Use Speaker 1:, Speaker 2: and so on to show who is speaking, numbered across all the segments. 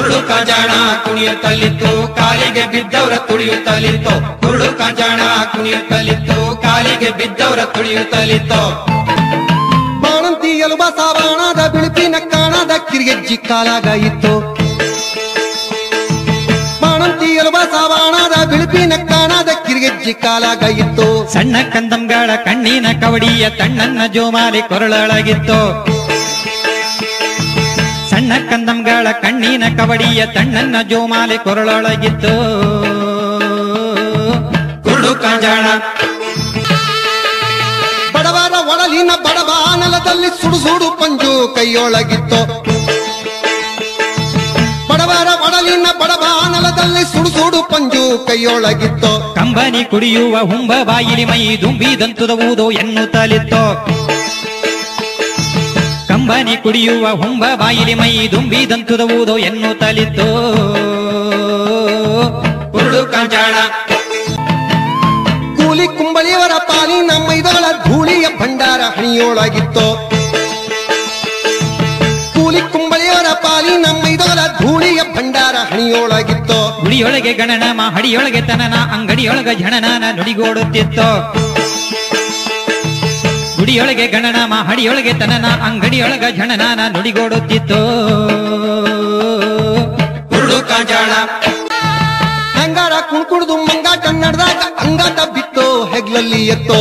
Speaker 1: ಕುರುಡು ಕಾಂಜಾಣ ಕುಣಿಯುತ್ತಲಿತ್ತು ಕಾಲಿಗೆ ಬಿದ್ದವರ ತುಳಿಯುತ್ತಲಿತ್ತು ಕುರುಡು ಕಾಂಜಾಣ ಕುಣಿಯುತ್ತಲಿತ್ತು ಕಾಲಿಗೆ ಬಿದ್ದವರ ತುಳಿಯುತ್ತಲಿತ್ತು
Speaker 2: ಬಾಣಂತಿ ಎಲುಬ ಸಾವಾಣದ ಬಿಳುಪಿನ ಕಾಣದ ಕಿರಿಗೆಜ್ಜಿ ಕಾಲಾಗ ಇತ್ತು ಬಾಣಂತಿ ಎಲುಬ ಸಾವಾಣದ ಬಿಳುಪಿನ ಕಾಣದ ಕಿರಿಗೆಜ್ಜಿ ಕಾಲಾಗ ಇತ್ತು
Speaker 3: ಸಣ್ಣ ಕಂದಂಗಳ ಕಣ್ಣಿನ ಕವಡಿಯ ತಣ್ಣನ್ನ ಜೋಮಾಲಿ ಕೊರಳೊಳಗಿತ್ತು ಸಣ್ಣ ಕಂದಂಗಳ ಕಣ್ಣಿನ ಕವಡಿಯ ತಣ್ಣನ್ನ ಜೋಮಾಲಿ ಕೊರಳೊಳಗಿತ್ತು
Speaker 1: ಕುರುಡು ಕಾಂಜಾಣ
Speaker 2: ಬಡವರ ಒಳಲಿನ ಬಡವಾನಲದಲ್ಲಿ ಸುಡು ಸುಡು ಪಂಜು ಕೈಯೊಳಗಿತ್ತು ಬಡವರ ಒಡಲಿನ ಬಡವಾನಲದಲ್ಲಿ ಸುಡು ಸುಡು ಪಂಜು ಕೈಯೊಳಗಿತ್ತು
Speaker 3: ಕಂಬನಿ ಕುಡಿಯುವ ಹುಂಬ ಬಾಯಿಲಿ ಮೈ ದುಂಬಿದಂತುದ ಊದೋ ಎನ್ನುತ್ತಲಿತ್ತು ಕಂಬನಿ ಕುಡಿಯುವ ಹುಂಬ ಬಾಯಿಲಿ ಮೈ ದುಂಬಿದಂತುದ ಊದೋ ಎನ್ನುತ್ತಲಿತ್ತು
Speaker 1: ಕುರುಡು ಕಾಂಜಾಣ
Speaker 2: ಕೂಲಿ ಕುಂಬಳಿಯವರ ಪಾಲಿನ ಮೈದೋಳ ಧೂಳಿಯ ಭಂಡಾರ ಹಣಿಯೊಳಗಿತ್ತು ಕೂಲಿ ಕುಂಬಳಿಯವರ ಪಾಲಿನ ಮೈದೋಳ ಧೂಳಿಯ ಭಂಡಾರ ಹಣಿಯೊಳಗಿತ್ತು
Speaker 3: ಗುಡಿಯೊಳಗೆ ಗಣನಾಮ ಹಡಿಯೊಳಗೆ ತನನ ಅಂಗಡಿಯೊಳಗ ಝಣನಾನ ನುಡಿಗೋಡುತ್ತಿತ್ತು ಗುಡಿಯೊಳಗೆ ಗಣನಾಮ ಹಡಿಯೊಳಗೆ ತನನ ಅಂಗಡಿಯೊಳಗ ಝಣನಾನ ನುಡಿಗೋಡುತ್ತಿತ್ತು
Speaker 1: ಕುರುಡು ಕಾಂಜಾಣ
Speaker 2: ಹಂಗಾರ ಕುಣ್ಕುಡ್ದು ಮಂಗಾಟ ನಡೆದಾಗ ಅಂಗಾಟ ಬಿತ್ತು ಹೆಗ್ಲಲ್ಲಿ ಎತ್ತೋ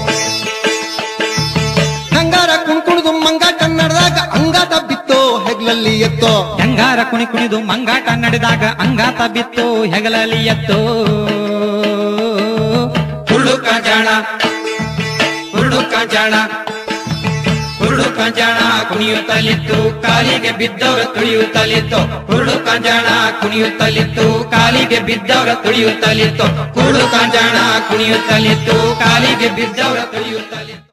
Speaker 2: ಹಂಗಾರ ಕುಣ್ಕುಡ್ದು ಮಂಗಾಟ ನಡೆದಾಗ ಅಂಗಾಟ ಬಿತ್ತು ಹೆಗ್ಲಲ್ಲಿ ಎತ್ತೋ
Speaker 3: ಹೆಂಗಾರ ಕುಣಿ ಕುಣಿದು ಮಂಗಾಟ ನಡೆದಾಗ ಅಂಗಾತ ಬಿತ್ತು ಹೆಗಲಲ್ಲಿ ಎತ್ತು
Speaker 1: ಕುರುಡು ಕಾಂಜಾಣ ಕುರುಡು ಕಾಂಜಾಣ ಕುರುಡು ಕಾಂಜಾಣ ಕುಣಿಯುತ್ತಲಿತ್ತು ಕಾಲಿಗೆ ಬಿದ್ದವರ ತುಳಿಯುತ್ತಲಿತ್ತು ಕುರುಡು ಕಾಂಜಾಣ ಕುಣಿಯುತ್ತಲಿತ್ತು ಕಾಲಿಗೆ ಬಿದ್ದವರ ತುಳಿಯುತ್ತಲಿತ್ತು ಕುರುಡು ಕಾಂಜಾಣ ಕುಣಿಯುತ್ತಲಿತ್ತು ಕಾಲಿಗೆ ಬಿದ್ದವರ ತುಳಿಯುತ್ತಲಿತ್ತು